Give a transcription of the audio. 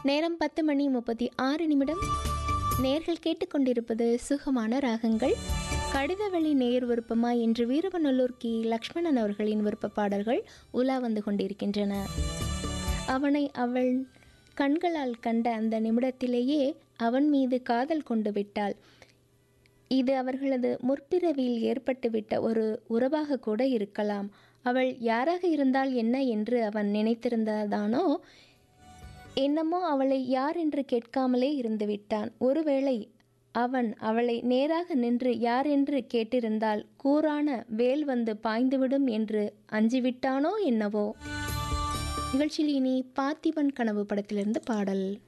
நேரம் பத்து மணி முப்பத்தி ஆறு நிமிடம் நேர்கள் கேட்டுக்கொண்டிருப்பது சுகமான ராகங்கள் கடிதவழி நேர் விருப்பமா என்று வீரவநல்லூர் கி லக்ஷ்மணன் அவர்களின் விருப்ப பாடல்கள் உலா வந்து கொண்டிருக்கின்றன அவனை அவள் கண்களால் கண்ட அந்த நிமிடத்திலேயே அவன் மீது காதல் கொண்டு விட்டாள் இது அவர்களது முற்பிறவியில் ஏற்பட்டுவிட்ட ஒரு உறவாக கூட இருக்கலாம் அவள் யாராக இருந்தால் என்ன என்று அவன் நினைத்திருந்ததானோ என்னமோ அவளை யார் என்று கேட்காமலே இருந்து விட்டான் ஒருவேளை அவன் அவளை நேராக நின்று யார் என்று கேட்டிருந்தால் கூரான வேல் வந்து பாய்ந்துவிடும் என்று அஞ்சிவிட்டானோ என்னவோ நிகழ்ச்சியில் இனி பார்த்திபன் கனவு படத்திலிருந்து பாடல்